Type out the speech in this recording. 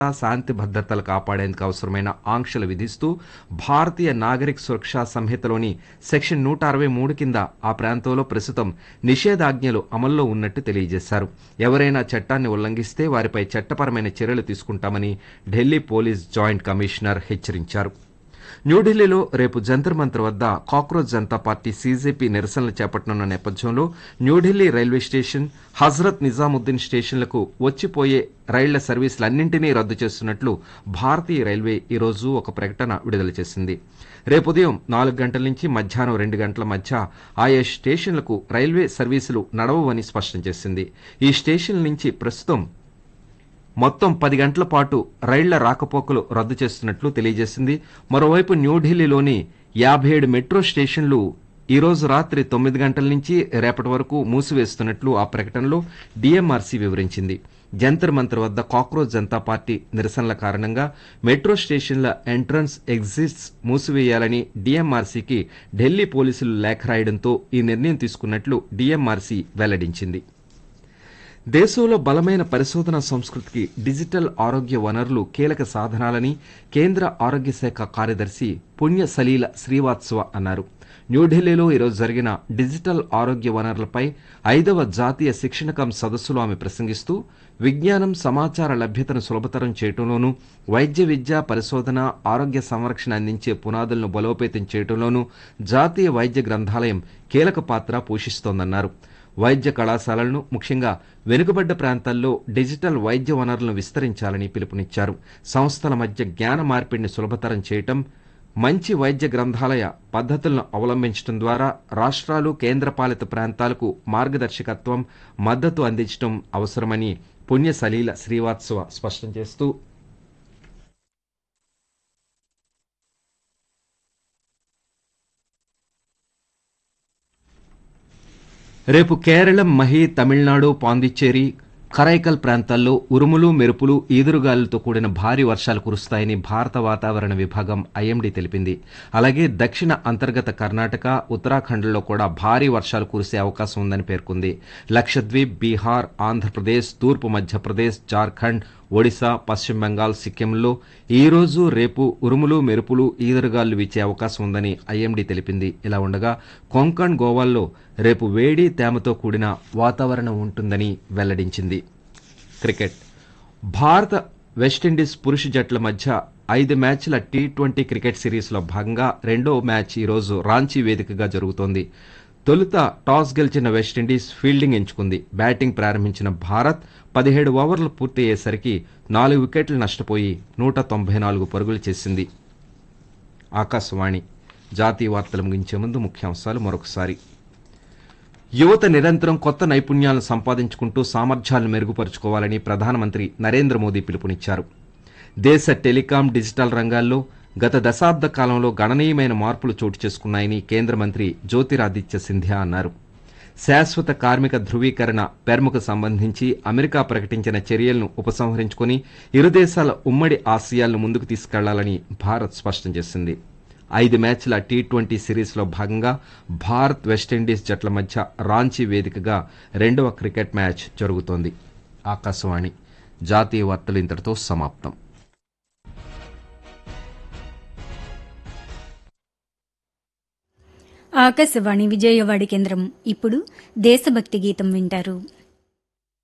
శాంతి భద్రతలు కాపాడేందుకు అవసరమైన ఆంక్షలు విధిస్తూ భారతీయ నాగరిక సురక్షా సంహితలోని సెక్షన్ నూట అరవై మూడు కింద ఆ ప్రాంతంలో ప్రస్తుతం నిషేధాజ్ఞలు అమల్లో ఉన్నట్టు తెలియజేశారు ఎవరైనా చట్టాన్ని ఉల్లంఘిస్తే వారిపై చట్టపరమైన చర్యలు తీసుకుంటామని ఢిల్లీ పోలీస్ జాయింట్ కమిషనర్ హెచ్చరించారు న్యూఢిల్లీలో రేపు జంతర్ మంతర్ వద్ద కాక్రోచ్ జనతా పార్టీ సీజేపీ నిరసనలు చేపట్టనున్న నేపథ్యంలో న్యూఢిల్లీ రైల్వే స్టేషన్ హజ్రత్ నిజాముద్దీన్ స్టేషన్లకు వచ్చిపోయే రైళ్ల సర్వీసులన్నింటినీ రద్దు చేస్తున్నట్లు భారతీయ రైల్వే ఈరోజు ఒక ప్రకటన విడుదల చేసింది రేపు ఉదయం నాలుగు గంటల నుంచి మధ్యాహ్నం రెండు గంటల మధ్య ఆయా స్టేషన్లకు రైల్వే సర్వీసులు నడవవని స్పష్టం చేసింది ఈ స్టేషన్ల నుంచి ప్రస్తుతం మొత్తం పది గంటల పాటు రైళ్ల రాకపోకలు రద్దు చేస్తున్నట్లు తెలియజేసింది మరోవైపు న్యూఢిల్లీలోని యాభై ఏడు మెట్రో స్టేషన్లు ఈ రోజు రాత్రి తొమ్మిది గంటల నుంచి రేపటి వరకు మూసివేస్తున్నట్లు ఆ ప్రకటనలో డిఎంఆర్సీ వివరించింది జంతర్ మంతర్ వద్ద కాక్రోచ్ జనతా పార్టీ నిరసనల కారణంగా మెట్రో స్టేషన్ల ఎంట్రన్స్ ఎగ్జిట్స్ మూసివేయాలని డిఎంఆర్సీకి ఢిల్లీ పోలీసులు లేఖ రాయడంతో ఈ నిర్ణయం తీసుకున్నట్లు డిఎంఆర్సీ వెల్లడించింది దేశంలో బలమైన పరిశోధన సంస్కృతికి డిజిటల్ ఆరోగ్య వనరులు కీలక సాధనాలని కేంద్ర ఆరోగ్య శాఖ కార్యదర్శి పుణ్య సలీల శ్రీవాత్సవ అన్నారు న్యూఢిల్లీలో ఈరోజు జరిగిన డిజిటల్ ఆరోగ్య వనరులపై ఐదవ జాతీయ శిక్షణ కం సదస్సులో ఆమె ప్రసంగిస్తూ విజ్ఞానం సమాచార లభ్యతను సులభతరం చేయటంలోనూ వైద్య విద్య పరిశోధన ఆరోగ్య సంరక్షణ అందించే పునాదులను బలోపేతం చేయటంలోనూ జాతీయ వైద్య గ్రంథాలయం కీలక పాత్ర పోషిస్తోందన్నారు వైద్య కళాశాలలను ముఖ్యంగా వెనుకబడ్డ ప్రాంతాల్లో డిజిటల్ వైద్య వనరులను విస్తరించాలని పిలుపునిచ్చారు సంస్థల మధ్య జ్ఞాన మార్పిడిని సులభతరం చేయటం మంచి వైద్య గ్రంథాలయ పద్ధతులను అవలంబించడం ద్వారా రాష్ట్రాలు కేంద్రపాలిత ప్రాంతాలకు మార్గదర్శకత్వం మద్దతు అందించడం అవసరమని పుణ్య సలీల శ్రీవాత్సవ స్పష్టం చేస్తూ రేపు కేరళం మహి తమిళనాడు పాండిచ్చేరి కరైకల్ ప్రాంతాల్లో ఉరుములు మెరుపులు ఈదురుగాలులతో కూడిన భారీ వర్షాలు కురుస్తాయని భారత వాతావరణ విభాగం ఐఎండీ తెలిపింది అలాగే దక్షిణ అంతర్గత కర్ణాటక ఉత్తరాఖండ్లో కూడా భారీ వర్షాలు కురిసే అవకాశం ఉందని పేర్కొంది లక్షద్వీప్ బీహార్ ఆంధ్రప్రదేశ్ తూర్పు మధ్యప్రదేశ్ జార్ఖండ్ ఒడిశా పశ్చిమ బెంగాల్ సిక్కింలో ఈ రోజు రేపు ఉరుములు మెరుపులు ఈదురుగాలు వీచే అవకాశం ఉందని ఐఎండీ తెలిపింది ఇలా ఉండగా కొంకణ్ గోవాల్లో రేపు వేడి తేమతో కూడిన వాతావరణం ఉంటుందని వెల్లడించింది క్రికెట్ భారత వెస్టిండీస్ పురుష జట్ల మధ్య ఐదు మ్యాచ్ల టీ ట్వంటీ క్రికెట్ సిరీస్లో భాగంగా రెండో మ్యాచ్ ఈరోజు రాంచీ వేదికగా జరుగుతోంది తొలుత టాస్ గెలిచిన వెస్టిండీస్ ఫీల్డింగ్ ఎంచుకుంది బ్యాటింగ్ ప్రారంభించిన భారత్ పదిహేడు ఓవర్లు పూర్తయ్యేసరికి నాలుగు వికెట్లు నష్టపోయి నూట తొంభై నాలుగు పరుగులు చేసింది ఆకాశవాణి జాతీయ వార్తలు ముగించే ముందు ముఖ్యాంశాలు మరొకసారి యువత నిరంతరం కొత్త నైపుణ్యాలను సంపాదించుకుంటూ సామర్థ్యాలను మెరుగుపరుచుకోవాలని ప్రధానమంత్రి నరేంద్ర మోదీ పిలుపునిచ్చారు దేశ టెలికాం డిజిటల్ రంగాల్లో గత దశాబ్ద కాలంలో గణనీయమైన మార్పులు చోటు చేసుకున్నాయని కేంద్ర మంత్రి జ్యోతిరాదిత్య సింధ్యా అన్నారు శాశ్వత కార్మిక ధృవీకరణ పెర్ముకు సంబంధించి అమెరికా ప్రకటించిన చర్యలను ఉపసంహరించుకుని ఇరు దేశాల ఉమ్మడి ఆశయాలను ముందుకు తీసుకెళ్లాలని భారత్ స్పష్టం చేసింది ఐదు మ్యాచ్ల టీ ట్వంటీ సిరీస్లో భాగంగా భారత్ వెస్టిండీస్ జట్ల మధ్య రాంచీ వేదికగా రెండవ క్రికెట్ మ్యాచ్ జరుగుతోంది ఆకాశవాణి జాతీయ వార్తలు ఇంతటితో సమాప్తం ఆకాశవాణి విజయవాడి కేంద్రం ఇప్పుడు దేశభక్తి గీతం వింటారు